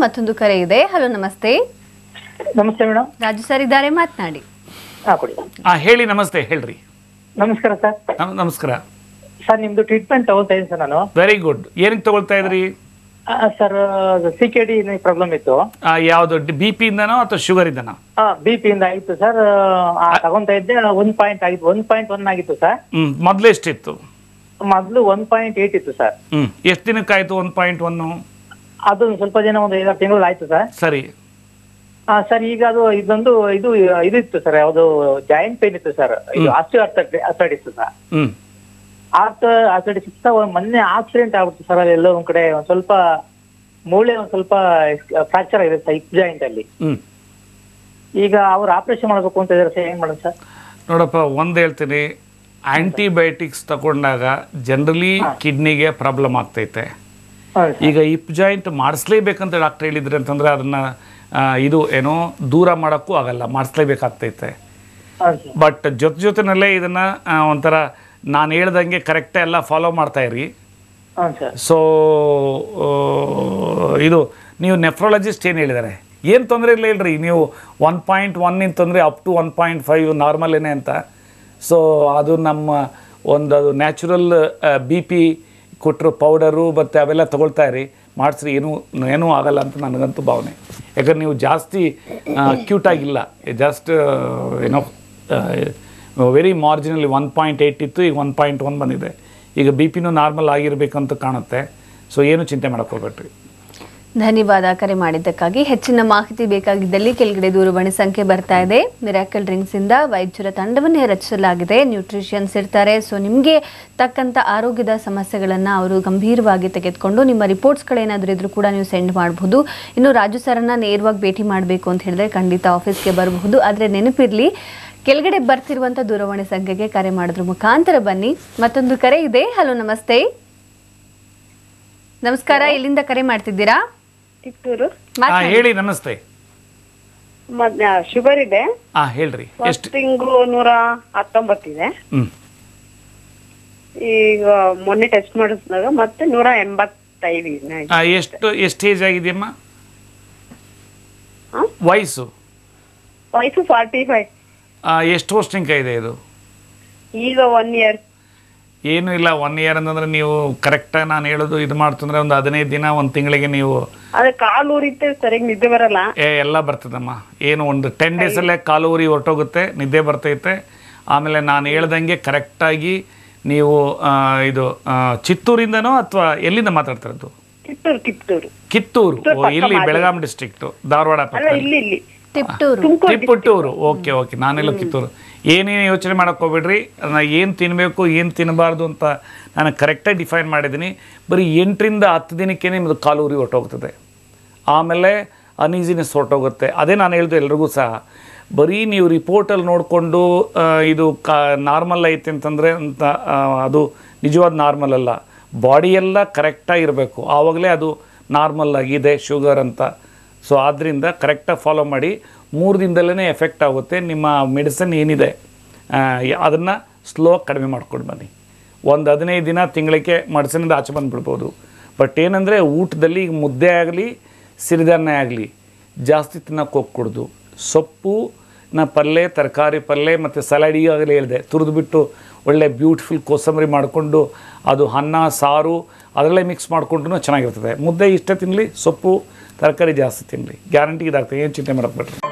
ಮತ್ತೊಂದು ಕರೆ ಇದೆ ಹಲೋ ನಮಸ್ತೆ ನಮಸ್ತೆ ಮೇಡಮ್ ರಾಜು ಸರ್ ಇದ್ದಾರೆ ಮಾತನಾಡಿ ಹಾ ಕೊಡಿ ಆ ಹೇಳಿ ನಮಸ್ತೆ ಹೇಳ್ರಿ ನಮಸ್ಕಾರ ಸರ್ ನಮ್- ನಮಸ್ಕಾರ ಸರ್ ನಿಮ್ದು ಟ್ರೀಟ್ಮೆಂಟ್ ತಗೊಳ್ತಾ ಇದ್ದೀನಿ ಸರ್ ನಾನು ವೆರಿ ಗುಡ್ ಏನಕ್ಕೆ ತಗೊಳ್ತಾ ಇದ್ರಿ ಆ, sir C K D problem ಇತ್ತು ಆ, ಯಾವ್ದು ಬಿ ಪಿ ಇಂದನೋ ಅಥವಾ ಶುಗರ್ ಇಂದನೋ ಬಿ ಪಿ ಇಂದ ಆಗಿತ್ತು ಸರ್ ಆ, ತಗೊಂತಾ ಇದ್ದೆ ಒನ್ ಪಾಯಿಂಟ್ ಆಗಿತ್ತು ಒನ್ ಪಾಯಿಂಟ್ ಒನ್ ಆಗಿತ್ತು ಸರ್ ಹ್ಮ್ ಮೊದ್ಲು ಎಷ್ಟಿತ್ತು ಮೊದಲು ಒನ್ ಪಾಯಿಂಟ್ ಏಟ್ ಇತ್ತು ಸರ್ ಹ್ಮ್ ಎಷ್ಟು ದಿನಕ್ಕಾಯ್ತು ಒನ್ ಪಾಯಿಂಟ್ ಒನ್ ಅದು ಒಂದ್ ಸ್ವಲ್ಪ ದಿನ ಒಂದು ಐದಾರು ತಿಂಗಳು ಆಯ್ತು ಸರ್ ಸರಿ ಆ, ಸರ್ ಈಗ ಅದು ಇದೊಂದು ಇದು ಇದು ಇತ್ತು ಸರ್ ಯಾವುದು ಜಾಯಿಂಟ್ ಪೇನ್ ಇತ್ತು ಸರ್ ಇದು ಆಸ್ಟಿಯೋ ಅರ್ಥೈಟಿಸ್ ಸರ್ ಹ್ಮ್ ಆರ್ಟ್ ಅರ್ಥೈಟಿಸ್ ಇತ್ತು ಒಂದ್ ಮೊನ್ನೆ ಆಕ್ಸಿಡೆಂಟ್ ಆಗ್ಬಿಡ್ತು ಸರ್ ಅಲ್ಲಿ ಎಲ್ಲೋ ಒಂದ್ ಕಡೆ ಒಂದ್ ಸ್ವಲ್ಪ ಮೂಳೆ ಒಂದ್ ಸ್ವಲ್ಪ ಫ್ರಾಕ್ಚರ್ ಆಗಿದೆ ಸರ್ ಹಿಪ್ ಜಾಯಿಂಟ್ ಅಲ್ಲಿ ಹ್ಮ್ ಈಗ ಅವ್ರು ಆಪರೇಷನ್ ಮಾಡ್ಬೇಕು ಅಂತ ಇದಾರೆ ಸರ್ ಏನ್ ಮಾಡೋದು ಸರ್ ನೋಡಪ್ಪ ಒಂದು ಹೇಳ್ತೀನಿ ಆಂಟಿಬಯೋಟಿಕ್ಸ್ ತಗೊಂಡಾಗ ಜನರಲಿ ಕಿಡ್ನಿಗೆ ಪ್ರಾಬ್ಲಮ್ ಆಗ್ತೈತೆ ಹೌದು ಸರ್ ಈಗ ಹಿಪ್ ಜಾಯಿಂಟ್ ಮಾಡಿಸ್ಲೇಬೇಕಂತ ಡಾಕ್ಟರ್ ಹೇಳಿದ್ರೆ ಅಂತಂದ್ರೆ ಅದನ್ನ ಆ, ಇದು ಏನೋ ದೂರ ಮಾಡೋಕ್ಕೂ ಆಗಲ್ಲ ಮಾಡಿಸ್ಲೇಬೇಕಾಗ್ತೈತೆ ಹೌದು ಸರ್ ಬಟ್ ಜೊತೆ ಜೊತೆನಲ್ಲೇ ಇದನ್ನ ಆ, ಒಂಥರ ನಾನು ಹೇಳ್ದಂಗೆ ಕರೆಕ್ಟೇ ಎಲ್ಲ ಫಾಲೋ ಮಾಡ್ತಾ ಇರಿ ಹೌದು ಸರ್ ಸೊ ಇದು ನೀವು ನೆಫ್ರಾಲಜಿಸ್ಟ್ ಏನು ಹೇಳಿದ್ದಾರೆ ಏನು ತೊಂದರೆ ಇಲ್ಲ ಹೇಳ್ರಿ ನೀವು ಒನ್ ಪಾಯಿಂಟ್ ಒನ್ನಿಂದ ತೊಂದರೆ up to one point five ನಾರ್ಮಲೇನೆ ಅಂತ ಸೊ ಅದು ನಮ್ಮ ಒಂದು ಅದು ನ್ಯಾಚುರಲ್ ಬಿ ಪಿ ಕೊಟ್ಟರು ಪೌಡರು ಮತ್ತು ಅವೆಲ್ಲ ತಗೊಳ್ತಾ ಇರಿ ಮಾಡಿಸ್ರಿ ಏನೂ ಏನೂ ಆಗಲ್ಲ ಅಂತ ನನಗಂತೂ ಭಾವನೆ ಯಾಕಂದ್ರೆ ನೀವು ಜಾಸ್ತಿ ಕ್ಯೂಟ್ ಆಗಿಲ್ಲ ಜಸ್ಟ್ ಏನೋ very marginally one point eight ಇತ್ತು ಈಗ ಒನ್ ಪಾಯಿಂಟ್ ಒನ್ ಬಂದಿದೆ ಈಗ ಬಿ ಪಿನೂ ನಾರ್ಮಲ್ ಆಗಿರಬೇಕಂತ ಕಾಣುತ್ತೆ ಸೊ ಏನು ಚಿಂತೆ ಮಾಡಕ್ಕೆ ಹೋಗ್ಬೇಡ್ರಿ ಧನ್ಯವಾದ ಕರೆ ಮಾಡಿದ್ದಕ್ಕಾಗಿ ಹೆಚ್ಚಿನ ಮಾಹಿತಿ ಬೇಕಾಗಿದ್ದಲ್ಲಿ ಕೆಳಗಡೆ ದೂರವಾಣಿ ಸಂಖ್ಯೆ ಬರ್ತಾ ಇದೆ ಮಿರಾಕಲ್ ಡ್ರಿಂಕ್ಸ್ ಇಂದ ವೈದ್ಯರ ತಂಡವನ್ನೇ ರಚಿಸಲಾಗಿದೆ ನ್ಯೂಟ್ರಿಷಿಯನ್ಸ್ ಇರ್ತಾರೆ ಸೊ ನಿಮಗೆ ತಕ್ಕಂತ ಆರೋಗ್ಯದ ಸಮಸ್ಯೆಗಳನ್ನ ಅವರು ಗಂಭೀರವಾಗಿ ತೆಗೆದುಕೊಂಡು ನಿಮ್ಮ ರಿಪೋರ್ಟ್ಸ್ಗಳೇನಾದರೂ ಇದ್ರೂ ಕೂಡ ನೀವು ಸೆಂಡ್ ಮಾಡಬಹುದು ಇನ್ನು ರಾಜು ಸರ್ನ ನೇರವಾಗಿ ಭೇಟಿ ಮಾಡಬೇಕು ಅಂತ ಹೇಳಿದ್ರೆ ಖಂಡಿತ ಆಫೀಸ್ಗೆ ಬರಬಹುದು ಆದರೆ ನೆನಪಿರಲಿ ಕೆಳಗಡೆ ಬರ್ತಿರುವಂಥ ದೂರವಾಣಿ ಸಂಖ್ಯೆಗೆ ಕರೆ ಮಾಡೋದ್ರ ಮುಖಾಂತರ ಬನ್ನಿ ಮತ್ತೊಂದು ಕರೆ ಇದೆ ಹಲೋ ನಮಸ್ತೆ ನಮಸ್ಕಾರ ಎಲ್ಲಿಂದ ಕರೆ ಮಾಡ್ತಿದ್ದೀರಾ ಕಿತ್ತೂರು ಹಾಂ ಮಾತಾಡಿ. ಹೇಳಿ ನಮಸ್ತೆ ಮದ್ ಶುಗರ್ ಇದೆ ಹಾಂ ಹೇಳ್ರಿ ಫಸ್ಟ್ ಎಷ್ಟು ತಿಂಗಳು ನೂರ ಹತ್ತೊಂಬತ್ತಿದೆ ಹ್ಞೂ ಈಗ ಮೊನ್ನೆ ಟೆಸ್ಟ್ ಮಾಡಿಸಿದಾಗ ಮತ್ತೆ ನೂರ ಎಂಬತ್ತೈದು ಇದೆ. ಎಷ್ಟು ಎಷ್ಟು ಏಜ್ ಆಗಿದೆಯಮ್ಮ ಹಾ? ವಯಸ್ಸು ವಯಸ್ಸು ಫಾರ್ಟಿ ಫೈವ್ ಆ, ಎಷ್ಟು ವರ್ಷನಿಕ ಇದೆ ಇದು ಈಗ ಒನ್ ಇಯರ್ ಏನೂ ಇಲ್ಲ ಒನ್ ಇಯರ್ ಅಂತಂದ್ರೆ ನೀವು ಕರೆಕ್ಟಾಗಿ ನಾನು ಹೇಳೋದು ಇದು ಮಾಡ್ತಂದ್ರೆ ಒಂದು ಹದಿನೈದು ದಿನ ಒಂದು ತಿಂಗಳಿಗೆ ನೀವು ಅದೇ ಕಾಲು ಉರಿತೆ ಸರಿಯಾಗಿ ನಿದ್ದೆ ಬರಲ್ಲ ಏ ಎಲ್ಲ ಬರ್ತದಮ್ಮ ಏನು ಒಂದು ಟೆನ್ ಡೇಸಲ್ಲೇ ಕಾಲು ಊರಿ ಹೊರಟೋಗುತ್ತೆ ನಿದ್ದೆ ಬರ್ತೈತೆ ಆಮೇಲೆ ನಾನು ಹೇಳ್ದಂಗೆ ಕರೆಕ್ಟಾಗಿ ನೀವು ಆ, ಇದು ಆ, ಚಿತ್ತೂರಿಂದನೋ ಅಥವಾ ಎಲ್ಲಿಂದ ಮಾತಾಡ್ತಿರೋದು ಕಿತ್ತೂರು ಕಿತ್ತೂರು ಕಿತ್ತೂರು ಓ, ಪಕ್ಕ ಇಲ್ಲಿ ಮಾದರಿ. ಬೆಳಗಾಂ ಡಿಸ್ಟ್ರಿಕ್ಟು ಧಾರವಾಡ ಅಲ್ಲ ಪಕ್ಕ ಇಲ್ಲಿ ಇಲ್ಲಿ ತಿಪ್ಟೂರು ತುಮಕೂರು ತಿಪ್ಪುಟ್ಟೂರು ಓಕೆ ಓಕೆ ನಾನೆಲ್ಲ ಕಿತ್ತೂರು ಏನೇನು ಯೋಚನೆ ಮಾಡಕ್ಕೆ ಹೋಗ್ಬೇಡ್ರಿ ಅದನ್ನ ಏನು ತಿನ್ನಬೇಕು ಏನು ತಿನ್ನಬಾರ್ದು ಅಂತ ನಾನು ಕರೆಕ್ಟಾಗಿ ಡಿಫೈನ್ ಮಾಡಿದ್ದೀನಿ ಬರೀ ಎಂಟರಿಂದ ಹತ್ತು ದಿನಕ್ಕೆ ನಿಮ್ಮದು ಕಾಲು ಉರಿ ಹೊರಟೋಗ್ತದೆ ಆಮೇಲೆ ಅನೀಸಿನೆಸ್ ಹೊರಟೋಗುತ್ತೆ ಅದೇ ನಾನು ಹೇಳ್ದೆ ಎಲ್ರಿಗೂ ಸಹ ಬರೀ ನೀವು ರಿಪೋರ್ಟಲ್ಲಿ ನೋಡಿಕೊಂಡು ಇದು ಕಾ ನಾರ್ಮಲ್ ಐತೆ ಅಂತಂದರೆ ಅಂತ ಆ, ಅದು ನಿಜವಾದ ನಾರ್ಮಲ್ ಅಲ್ಲ ಬಾಡಿ ಎಲ್ಲ ಕರೆಕ್ಟಾಗಿ ಇರಬೇಕು ಆವಾಗಲೇ ಅದು ನಾರ್ಮಲ್ ಆಗಿದೆ ಶುಗರ್ ಅಂತ ಸೊ ಆದ್ದರಿಂದ ಕರೆಕ್ಟಾಗಿ ಫಾಲೋ ಮಾಡಿ ಮೂರು ದಿನದಲ್ಲೇ ಎಫೆಕ್ಟ್ ಆಗುತ್ತೆ ನಿಮ್ಮ ಮೆಡಿಸಿನ್ ಏನಿದೆ ಅದನ್ನು ಸ್ಲೋ ಕಡಿಮೆ ಮಾಡ್ಕೊಂಡು ಬನ್ನಿ ಒಂದು ಹದಿನೈದು ದಿನ ತಿಂಗಳಿಗೆ ಮೆಡಿಸಿನಿಂದ ಆಚೆ ಬಂದುಬಿಡ್ಬೋದು ಬಟ್ ಏನಂದರೆ ಊಟದಲ್ಲಿ ಈಗ ಮುದ್ದೆ ಆಗಲಿ ಸಿರಿಧಾನ್ಯ ಆಗಲಿ ಜಾಸ್ತಿ ತಿನ್ನೋಕೆ ಹೋಗ್ಕೊಡ್ದು ಸೊಪ್ಪು ನ ಪಲ್ಯ ತರಕಾರಿ ಪಲ್ಯ ಮತ್ತು ಸಲಾಡ್ ಈಗಾಗಲೇ ಹೇಳಿದೆ ತುರಿದ್ಬಿಟ್ಟು ಒಳ್ಳೆ ಬ್ಯೂಟಿಫುಲ್ ಕೋಸಂಬರಿ ಮಾಡಿಕೊಂಡು ಅದು ಅನ್ನ ಸಾರು ಅದರಲ್ಲೇ ಮಿಕ್ಸ್ ಮಾಡಿಕೊಂಡ್ರೂ ಚೆನ್ನಾಗಿರ್ತದೆ ಮುದ್ದೆ ಇಷ್ಟೇ ತಿನ್ನಲಿ ಸೊಪ್ಪು ತರಕಾರಿ ಜಾಸ್ತಿ ತಿನ್ನಲಿ ಗ್ಯಾರಂಟಿ ಇದಾಗ್ತದೆ ಏನು ಚಿಂತೆ ಮಾಡಕ್ಕೆ ಬೇಡ್ರಿ